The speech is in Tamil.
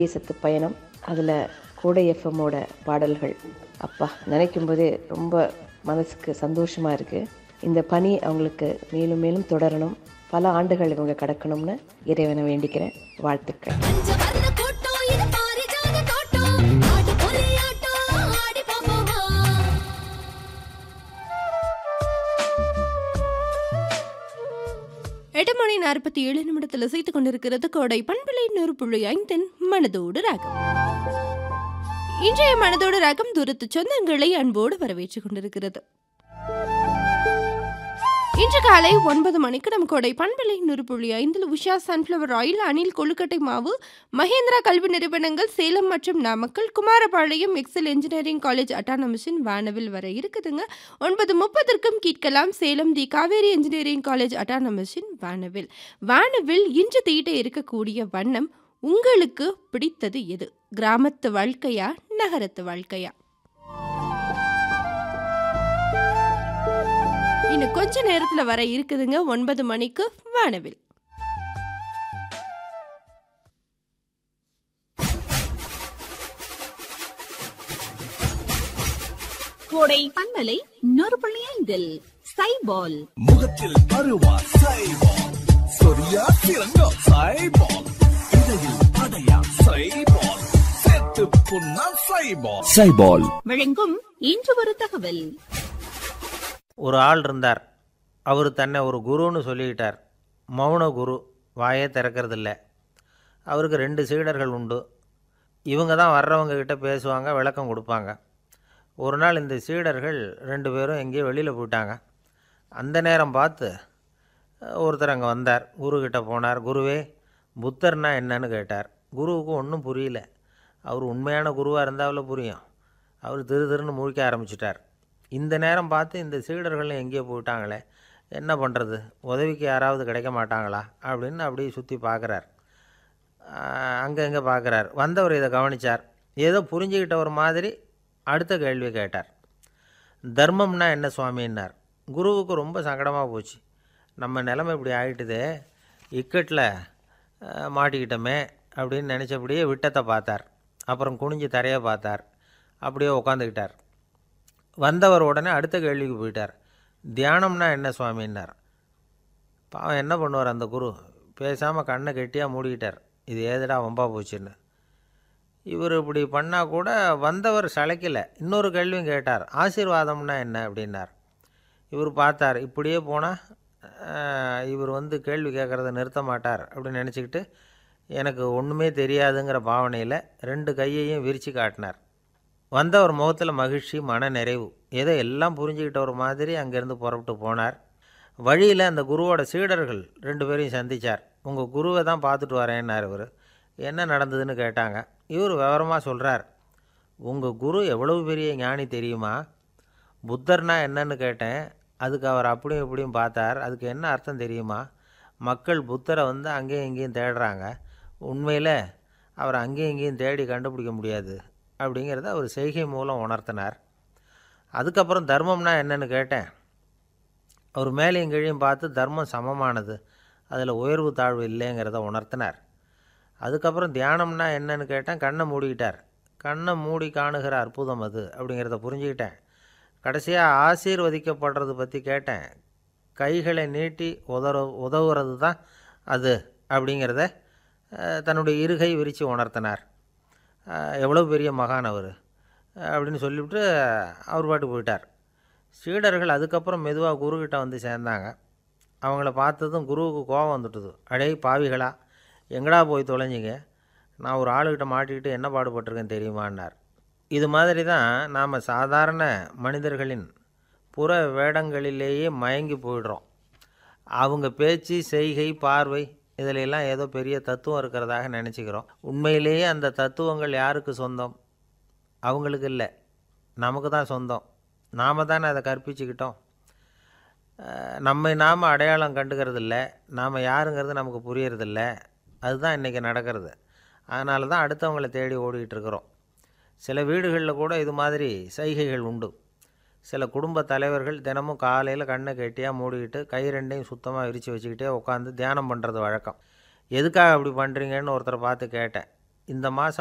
தேசத்து பயணம் அதில் கோடை எஃப்எம்மோட பாடல்கள் அப்பா நினைக்கும் போதே ரொம்ப மனசுக்கு சந்தோஷமாக இருக்குது இந்த பணி அவங்களுக்கு மேலும் மேலும் தொடரணும் பல ஆண்டுகள் இவங்க கடக்கணும்னு இறைவனை வேண்டிக்கிறேன் வாழ்த்துக்கள் பஞ்சவர்ண கூட்டம் இது பாரிஜாத தோட்டம் ஆடி புலியாட்டம் ஆடி பாப்போமா எட்டு மணி நாற்பத்தி ஏழு நிமிடத்தில் இசைத்துக் கொண்டிருக்கிறது கோடை பண்பிலை நூறு புள்ளி ஐந்தின் மனதோடு ராகம் இன்றைய மனதோடு ராகம் தூரத்து சொந்தங்களை அன்போடு வரவேற்றுக் கொண்டிருக்கிறது இன்று காலை ஒன்பது மணிக்கு நம் கோடை பண்பிலை நூறு புள்ளி ஐந்தில் உஷா சன்ஃப்ளவர் ஆயில் அணில் கொழுக்கட்டை மாவு மகேந்திரா கல்வி நிறுவனங்கள் சேலம் மற்றும் Namakkal Kumarapalayam Excel engineering college அட்டானமஸின் வானவில் வர இருக்குதுங்க ஒன்பது முப்பதற்கும் கேட்கலாம் Salem the Kaveri engineering college அட்டானமஸின் வானவில் வானவில் இன்று தீட்ட இருக்கக்கூடிய வண்ணம் உங்களுக்கு பிடித்தது எது கிராமத்து வாழ்க்கையா நகரத்து வாழ்க்கையா இன்னும் கொஞ்ச நேரத்துல வர இருக்குதுங்க ஒன்பது மணிக்கு வானவில் கோடை பண்பலை நூறு புள்ளி ஐந்தில் சைபால் முகத்தில் அருவா சைபால் சொரியா திறங்கோ சைபால் இடையில் அடையா சைபால் செத்து புண்ணா சைபால் சைபால் வழங்கும் இன்று ஒரு தகவல் ஒரு ஆள் இருந்தார் அவர் தன்னை ஒரு குருன்னு சொல்லிக்கிட்டார் மௌன குரு வாயே திறக்கறதில்ல அவருக்கு ரெண்டு சீடர்கள் உண்டு இவங்க தான் வர்றவங்க கிட்ட பேசுவாங்க விளக்கம் கொடுப்பாங்க ஒரு நாள் இந்த சீடர்கள் ரெண்டு பேரும் எங்கேயோ வெளியில் போயிட்டாங்க அந்த நேரம் பார்த்து அஹ், ஒருத்தர் அங்கே வந்தார் குருக்கிட்ட போனார் குருவே புத்தர்னா என்னன்னு கேட்டார் குருவுக்கு ஒன்றும் புரியல அவர் உண்மையான குருவாக இருந்தாவில் புரியும் அவர் திரு திருன்னு முழிக்க ஆரம்பிச்சிட்டார் இந்த நேரம் பார்த்து இந்த சீடர்களும் எங்கேயோ போயிட்டாங்களே என்ன பண்ணுறது உதவிக்கு யாராவது கிடைக்க மாட்டாங்களா அப்படின்னு அப்படியே சுற்றி பார்க்குறார் அங்கே இங்கே பார்க்குறார் வந்தவர் இதை கவனிச்சார் ஏதோ புரிஞ்சுக்கிட்ட ஒரு மாதிரி அடுத்த கேள்வி கேட்டார் தர்மம்னா என்ன சுவாமின்னார் குருவுக்கு ரொம்ப சங்கடமாக போச்சு நம்ம நிலைமை இப்படி ஆகிட்டுதே இக்கட்டில் அஹ், மாட்டிக்கிட்டோமே அப்படின்னு நினச்சபடியே விட்டத்தை பார்த்தார் அப்புறம் குனிஞ்சு தரையை பார்த்தார் அப்படியே உட்காந்துக்கிட்டார் வந்தவர் உடனே அடுத்த கேள்விக்கு போயிட்டார் தியானம்னா என்ன சுவாமின்னார் பாவம் என்ன பண்ணுவார் அந்த குரு பேசாமல் கண்ணை கெட்டியாக மூடிக்கிட்டார் இது ஏதுடா வம்பா போச்சுன்னு இவர் இப்படி பண்ணால் கூட வந்தவர் சளைக்கலை இன்னொரு கேள்வியும் கேட்டார் ஆசீர்வாதம்னா என்ன அப்படின்னார் இவர் பார்த்தார் இப்படியே போனால் இவர் வந்து கேள்வி கேட்குறத நிறுத்த மாட்டார் அப்படின்னு நினச்சிக்கிட்டு எனக்கு ஒன்றுமே தெரியாதுங்கிற பாவனையில் ரெண்டு கையையும் விரித்து காட்டினார் வந்தவர் முகத்தில் மகிழ்ச்சி மன நிறைவு ஏதோ எல்லாம் புரிஞ்சுக்கிட்ட ஒரு மாதிரி அங்கேருந்து புறப்பட்டு போனார் வழியில் அந்த குருவோட சீடர்கள் ரெண்டு பேரையும் சந்திச்சார் உங்கள் குருவை தான் பார்த்துட்டு வரேன்னார் இவர் என்ன நடந்ததுன்னு கேட்டாங்க இவர் விவரமாக சொல்கிறார் உங்கள் குரு எவ்வளவு பெரிய ஞானி தெரியுமா புத்தர்னா என்னன்னு கேட்டேன் அதுக்கு அவர் அப்படியும் இப்படியும் பார்த்தார் அதுக்கு என்ன அர்த்தம் தெரியுமா மக்கள் புத்தரை வந்து அங்கேயும் இங்கேயும் தேடுறாங்க உண்மையில் அவர் அங்கேயும் இங்கேயும் தேடி கண்டுபிடிக்க முடியாது அப்படிங்கிறத அவர் செய்கை மூலம் உணர்த்தினார் அதுக்கப்புறம் தர்மம்னா என்னன்னு கேட்டேன் அவர் மேலேயும் கீழையும் பார்த்து தர்மம் சமமானது அதில் உயர்வு தாழ்வு இல்லைங்கிறத உணர்த்தினார் அதுக்கப்புறம் தியானம்னா என்னன்னு கேட்டேன் கண்ணை மூடிக்கிட்டார் கண்ணை மூடி காணுகிற அற்புதம் அது அப்படிங்கிறத புரிஞ்சுக்கிட்டேன் கடைசியாக ஆசீர்வதிக்கப்படுறது பற்றி கேட்டேன் கைகளை நீட்டி உதற உதவுறது தான் அது அப்படிங்கிறத அஹ், தன்னுடைய இருகை விரித்து உணர்த்தினார் அஹ், எவ்வளோ பெரிய மகான் அவர் அப்படின்னு சொல்லிவிட்டு அவர் பாட்டு போயிட்டார் சீடர்கள் அதுக்கப்புறம் மெதுவாக குருக்கிட்ட வந்து சேர்ந்தாங்க அவங்கள பார்த்ததும் குருவுக்கு கோபம் வந்துட்டுது அடே பாவிகளா எங்கடா போய் தொலைஞ்சிங்க நான் ஒரு ஆளுகிட்ட மாட்டிக்கிட்டு என்ன பாடுபட்டிருக்கேன் தெரியுமான்னார் இது மாதிரி தான் நாம் சாதாரண மனிதர்களின் புற வேடங்களிலேயே மயங்கி போயிடுறோம் அவங்க பேச்சு செய்கை பார்வை இதில் எல்லாம் ஏதோ பெரிய தத்துவம் இருக்கிறதாக நினச்சிக்கிறோம் உண்மையிலேயே அந்த தத்துவங்கள் யாருக்கு சொந்தம் அவங்களுக்கு இல்லை நமக்கு தான் சொந்தம் நாம் தானே அதை கற்பிச்சுக்கிட்டோம் அஹ், நம்மை நாம் அடையாளம் கண்டுக்கிறது இல்லை நாம் யாருங்கிறது நமக்கு புரியறதில்ல அதுதான் இன்றைக்கி நடக்கிறது அதனால தான் அடுத்தவங்களை தேடி ஓடிக்கிட்டு இருக்கிறோம் சில வீடுகளில் கூட இது மாதிரி சைகைகள் உண்டு சில குடும்ப தலைவர்கள் தினமும் காலையில் கண்ணை கெட்டியாக மூடிக்கிட்டு கை ரெண்டையும் சுத்தமாக விரித்து வச்சுக்கிட்டே உட்காந்து தியானம் பண்ணுறது வழக்கம் எதுக்காக அப்படி பண்ணுறீங்கன்னு ஒருத்தரை பார்த்து கேட்டேன் இந்த மாதம்